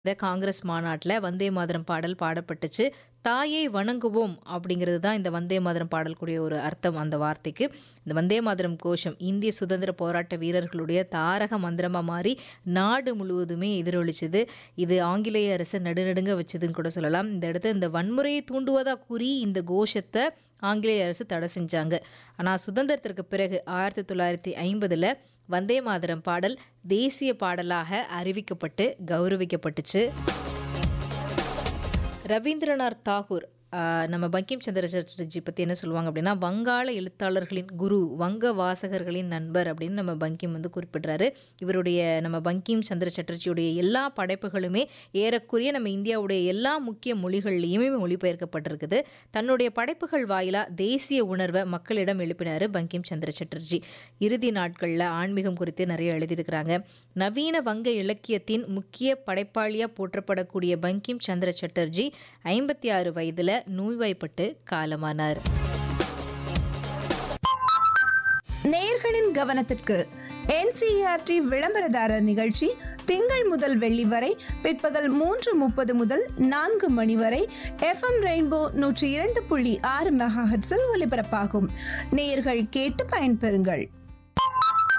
இந்த காங்கிரஸ் மாநாட்டில் வந்தே மாதரம் பாடல் பாடப்பட்டுச்சு தாயை வணங்குவோம் அப்படிங்கிறது தான் இந்த வந்தே மாதரம் பாடல்குரிய ஒரு அர்த்தம் அந்த வார்த்தைக்கு இந்த வந்தே மாதரம் கோஷம் இந்திய சுதந்திர போராட்ட வீரர்களுடைய தாரக மந்திரமாக மாறி நாடு முழுவதுமே எதிரொலிச்சுது இது ஆங்கிலேய அரசை நடுநடுங்க வச்சதுன்னு கூட சொல்லலாம் இந்த இடத்துல இந்த வன்முறையை தூண்டுவதாக கூறி இந்த கோஷத்தை ஆங்கிலேய அரசு தடை செஞ்சாங்க ஆனால் சுதந்திரத்திற்கு பிறகு ஆயிரத்தி தொள்ளாயிரத்தி ஐம்பதில் வந்தே மாதரம் பாடல் தேசிய பாடலாக அறிவிக்கப்பட்டு கௌரவிக்கப்பட்டுச்சு ரவீந்திரநாத் தாகூர் ஆஹ், நம்ம பங்கிம் சந்திர சட்டர்ஜி பற்றி என்ன சொல்லுவாங்க அப்படின்னா வங்காள எழுத்தாளர்களின் குரு வங்க வாசகர்களின் நண்பர் அப்படின்னு நம்ம பங்கிம் வந்து குறிப்பிடுறாரு இவருடைய நம்ம பங்கிம் சந்திர சட்டர்ஜியுடைய எல்லா படைப்புகளுமே ஏறக்குறைய நம்ம இந்தியாவுடைய எல்லா முக்கிய மொழிகள்லையுமே மொழிபெயர்க்கப்பட்டிருக்குது தன்னுடைய படைப்புகள் வாயிலாக தேசிய உணர்வை மக்களிடம் எழுப்பினார் பங்கிம் சந்திர சட்டர்ஜி இறுதி நாட்களில் ஆன்மீகம் குறித்து நிறைய எழுதியிருக்கிறாங்க நவீன வங்க இலக்கியத்தின் முக்கிய படைப்பாளியாக போற்றப்படக்கூடிய பங்கிம் சந்திர சட்டர்ஜி ஐம்பத்தி ஆறு வயதில் நோய்வாய்ப்பட்டு காலமானார் நேயர்களின் கவனத்திற்கு என்சிஆர்டி விளம்பரதாரர் நிகழ்ச்சி திங்கள் முதல் வெள்ளி வரை பிற்பகல் மூன்று முப்பது முதல் நான்கு மணி வரை எஃப்எம் ரெயின்போ நூற்றி இரண்டு புள்ளி ஆறு மெகாஹெட்ஸில் ஒலிபரப்பாகும் நேயர்கள் கேட்டு பயன்பெறுங்கள்